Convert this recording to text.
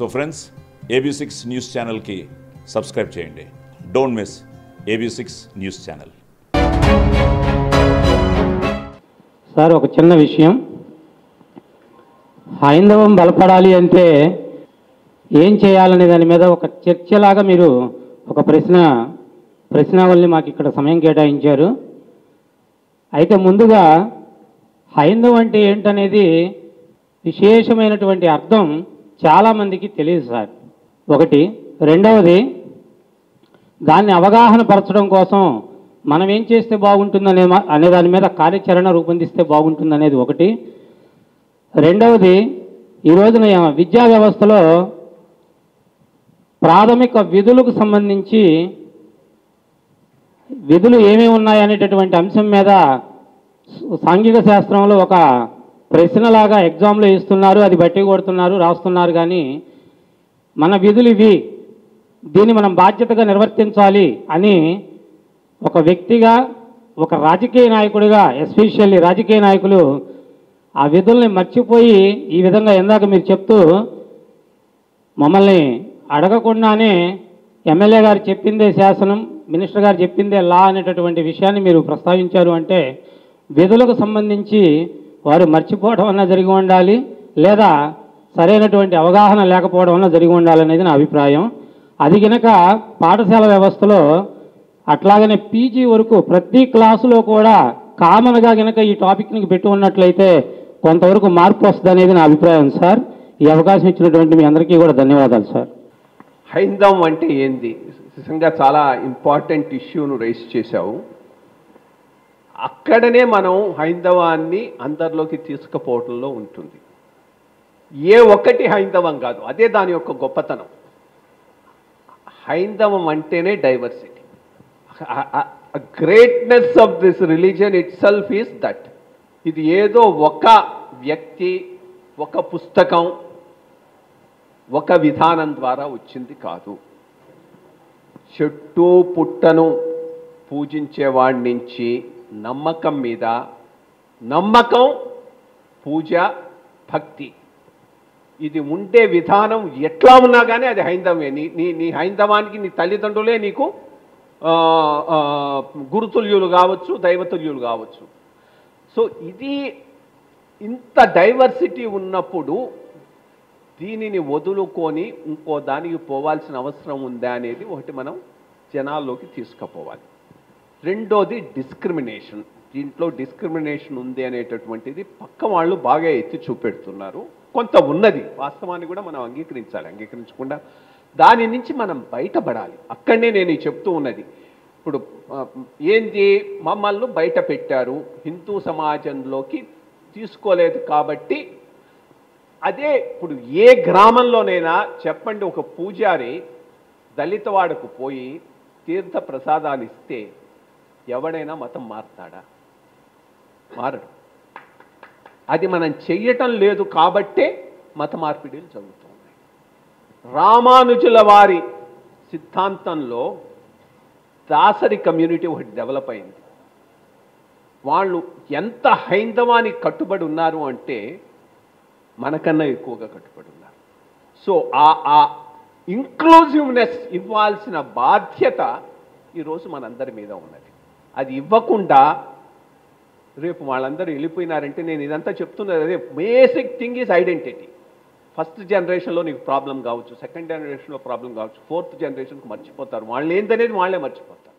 so friends AB six news ఛానల్కి subscribe చేయండి don't miss AB six news channel sir ఒక చిన్న విషయం హైందవం బలపడాలి అంటే ఏం చేయాలనే దాని మీద ఒక చర్చలాగా మీరు ఒక ప్రశ్న ప్రశ్నావళిని మాకు ఇక్కడ సమయం కేటాయించారు అయితే ముందుగా హైందవం అంటే ఏంటనేది విశేషమైనటువంటి అర్థం చాలామందికి తెలియదు సార్ ఒకటి రెండవది దాన్ని అవగాహన పరచడం కోసం మనం ఏం చేస్తే బాగుంటుందనే మా- అనే దాని మీద కార్యాచరణ రూపొందిస్తే బాగుంటుందనేది ఒకటి రెండవది ఈ రోజున విద్యా వ్యవస్థలో ప్రాథమిక విధులకు సంబంధించి విధులు ఏమేమి ఉన్నాయనేటటువంటి అంశం మీద సాంఘిక శాస్త్రంలో ఒక ప్రశ్నలాగా ఎగ్జామ్లో ఇస్తున్నారు అది బట్టి కొడుతున్నారు రాస్తున్నారు కానీ మన విధులు ఇవి దీన్ని మనం బాధ్యతగా నిర్వర్తించాలి అని ఒక వ్యక్తిగా ఒక రాజకీయ నాయకుడిగా ఎస్పెషల్లీ రాజకీయ నాయకులు ఆ విధుల్ని మర్చిపోయి ఈ విధంగా ఇందాక మీరు చెప్తూ మమ్మల్ని అడగకుండానే ఎమ్మెల్యే గారు చెప్పిందే శాసనం మినిస్టర్ గారు చెప్పిందే లా అనేటటువంటి విషయాన్ని మీరు ప్రస్తావించారు అంటే విధులకు సంబంధించి వారు మర్చిపోవడం అన్న జరిగి ఉండాలి లేదా సరైనటువంటి అవగాహన లేకపోవడం అన్న జరిగి ఉండాలనేది నా అభిప్రాయం అది గనక పాఠశాల వ్యవస్థలో అట్లాగనే పీజీ వరకు ప్రతి క్లాసులో కూడా కామన్గా గనక ఈ టాపిక్ని పెట్టి ఉన్నట్లయితే కొంతవరకు మార్పు వస్తుంది అనేది నా అభిప్రాయం సార్ ఈ అవకాశం ఇచ్చినటువంటి మీ అందరికీ కూడా ధన్యవాదాలు సార్ హైందవం అంటే ఏంది నిజంగా చాలా ఇంపార్టెంట్ ఇష్యూను రైస్ చేశావు అక్కడనే మనం హైందవాన్ని అందరిలోకి తీసుకుపోవటంలో ఉంటుంది ఏ ఒక్కటి హైందవం కాదు అదే దాని యొక్క గొప్పతనం హైందవం అంటేనే diversity greatness of this religion itself is that ఇది ఏదో ఒక వ్యక్తి ఒక పుస్తకం ఒక విధానం ద్వారా వచ్చింది కాదు చెట్టు పుట్టను పూజించేవాడి నుంచి నమ్మకం మీద నమ్మకం పూజ భక్తి ఇది ఉండే విధానం ఎట్లా ఉన్నా కానీ అది హైందవమే నీ నీ నీ హైందవానికి నీ తల్లిదండ్రులే నీకు ఆ, ఆ, గురుతుల్యులు కావచ్చు దైవతుల్యులు కావచ్చు సో ఇది ఇంత డైవర్సిటీ ఉన్నప్పుడు దీనిని వదులుకొని ఇంకో దానికి పోవాల్సిన అవసరం ఉందా అనేది ఒకటి మనం జనాల్లోకి తీసుకుపోవాలి రెండోది డిస్క్రిమినేషన్ దీంట్లో డిస్క్రిమినేషన్ ఉంది అనేటటువంటిది పక్క వాళ్ళు బాగా ఎత్తి చూపెడుతున్నారు కొంత ఉన్నది వాస్తవాన్ని కూడా మనం అంగీకరించాలి అంగీకరించకుండా దాని నుంచి మనం బయటపడాలి అక్కడనే నేను ఈ చెప్తూ ఉన్నది ఇప్పుడు ఆ, ఏంది మమ్మల్ని బయట పెట్టారు హిందూ సమాజంలోకి తీసుకోలేదు కాబట్టి అదే ఇప్పుడు ఏ గ్రామంలోనైనా చెప్పండి ఒక పూజారి దళితవాడకు పోయి తీర్థ ప్రసాదాలు ఇస్తే ఎవడైనా మతం మారుతాడా మారడు అది మనం చెయ్యటం లేదు కాబట్టే మత మార్పిడిలు జరుగుతున్నాయి రామానుజుల వారి సిద్ధాంతంలో దాసరి కమ్యూనిటీ ఒకటి డెవలప్ అయింది వాళ్ళు ఎంత హైందవానికి కట్టుబడి ఉన్నారు అంటే మనకన్నా ఎక్కువగా కట్టుబడి ఉన్నారు సో ఆ ఆ ఇంక్లూజివ్నెస్ ఇవ్వాల్సిన బాధ్యత ఈరోజు మనందరి మీద ఉన్నది అది ఇవ్వకుండా రేపు వాళ్ళందరూ వెళ్ళిపోయినారంటే నేను ఇదంతా చెప్తున్నది అదే basic thing is identity first జనరేషన్లో నీకు ప్రాబ్లం కావచ్చు సెకండ్ జనరేషన్లో ప్రాబ్లం కావచ్చు ఫోర్త్ జనరేషన్కి మర్చిపోతారు వాళ్ళు ఏందనేది వాళ్ళే మర్చిపోతారు